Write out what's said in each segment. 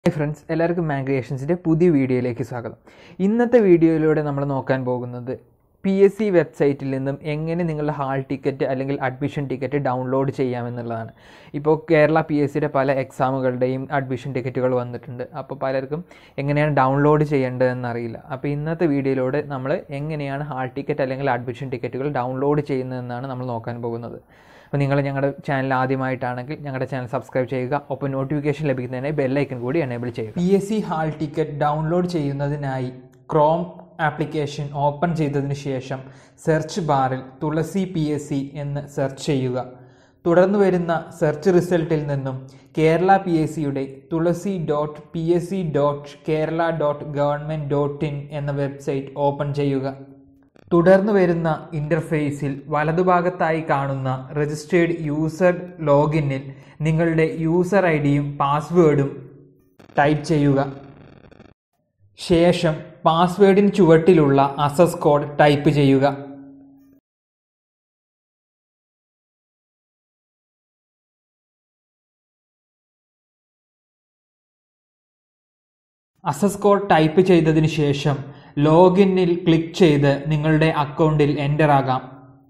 hi friends എല്ലാവർക്കും മാഗ്രിയേഷൻസിൻ്റെ പുതിയ വീഡിയോയിലേക്ക് സ്വാഗതം ഇന്നത്തെ വീഡിയോയിലൂടെ നമ്മൾ നോക്കാൻ പോകുന്നത് പി എസ് സി വെബ്സൈറ്റിൽ നിന്നും എങ്ങനെ നിങ്ങളുടെ ഹാൾ ടിക്കറ്റ് അല്ലെങ്കിൽ അഡ്മിഷൻ ടിക്കറ്റ് ഡൗൺലോഡ് ചെയ്യാമെന്നുള്ളതാണ് ഇപ്പോൾ കേരള പി എസ് സിയുടെ പല എക്സാമുകളുടെയും അഡ്മിഷൻ ടിക്കറ്റുകൾ വന്നിട്ടുണ്ട് അപ്പോൾ പലർക്കും എങ്ങനെയാണ് ഡൗൺലോഡ് ചെയ്യേണ്ടതെന്ന് അറിയില്ല അപ്പോൾ ഇന്നത്തെ വീഡിയോയിലൂടെ നമ്മൾ എങ്ങനെയാണ് ഹാൾ ടിക്കറ്റ് അല്ലെങ്കിൽ അഡ്മിഷൻ ടിക്കറ്റുകൾ ഡൗൺലോഡ് ചെയ്യുന്നതെന്നാണ് നമ്മൾ നോക്കാൻ പോകുന്നത് അപ്പോൾ നിങ്ങൾ ഞങ്ങളുടെ ചാനൽ ആദ്യമായിട്ടാണെങ്കിൽ ഞങ്ങളുടെ ചാനൽ സബ്സ്ക്രൈബ് ചെയ്യുക ഒപ്പം നോട്ടിഫിക്കേഷൻ ലഭിക്കുന്നതിന് ബെല്ലൈക്കൺ കൂടി എനേബിൾ ചെയ്യുക P S C hall ticket download ചെയ്യുന്നതിനായി ക്രോം ആപ്ലിക്കേഷൻ ഓപ്പൺ ചെയ്തതിന് ശേഷം സെർച്ച് ബാറിൽ തുളസി പി എസ് സി എന്ന് സെർച്ച് ചെയ്യുക തുടർന്ന് വരുന്ന സെർച്ച് റിസൾട്ടിൽ നിന്നും കേരള പി എസ് സിയുടെ Thulasi dot P S C dot Kerala dot government dot in എന്ന വെബ്സൈറ്റ് ഓപ്പൺ ചെയ്യുക തുടർന്ന് വരുന്ന ഇൻ്റർഫേസിൽ വലതുഭാഗത്തായി കാണുന്ന രജിസ്റ്റേർഡ് യൂസർ ലോഗിനിൽ നിങ്ങളുടെ യൂസർ ഐ ഡിയും പാസ്വേഡും ടൈപ്പ് ചെയ്യുക ശേഷം പാസ്വേഡിന് ചുവട്ടിലുള്ള അസസ് കോഡ് ടൈപ്പ് ചെയ്യുക അസസ് കോഡ് ടൈപ്പ് ചെയ്തതിന് ശേഷം ലോഗിനിൽ ക്ലിക്ക് ചെയ്ത് നിങ്ങളുടെ അക്കൗണ്ടിൽ എൻ്റർ ആകാം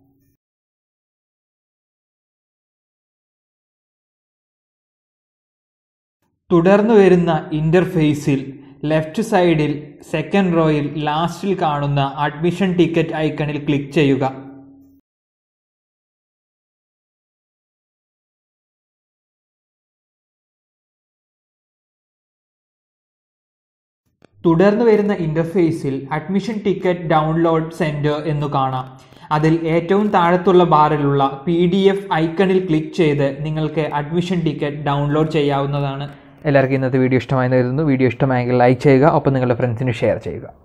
തുടർന്ന് വരുന്ന ഇൻ്റർഫേസിൽ ലെഫ്റ്റ് സൈഡിൽ സെക്കൻഡ് റോയിൽ ലാസ്റ്റിൽ കാണുന്ന അഡ്മിഷൻ ടിക്കറ്റ് ഐക്കണിൽ ക്ലിക്ക് ചെയ്യുക തുടർന്ന് വരുന്ന ഇൻ്റർഫേസിൽ അഡ്മിഷൻ ടിക്കറ്റ് ഡൗൺലോഡ് സെൻറ്റർ എന്നു കാണാം അതിൽ ഏറ്റവും താഴത്തുള്ള ബാറിലുള്ള പി ഡി എഫ് ഐക്കണിൽ ക്ലിക്ക് ചെയ്ത് നിങ്ങൾക്ക് അഡ്മിഷൻ ടിക്കറ്റ് ഡൗൺലോഡ് ചെയ്യാവുന്നതാണ് എല്ലാവർക്കും ഇന്നത്തെ വീഡിയോ ഇഷ്ടമായി കരുതുന്നു വീഡിയോ ഇഷ്ടമായെങ്കിൽ ലൈക്ക് ചെയ്യുക ഒപ്പം നിങ്ങളുടെ ഫ്രണ്ട്സിന് ഷെയർ ചെയ്യുക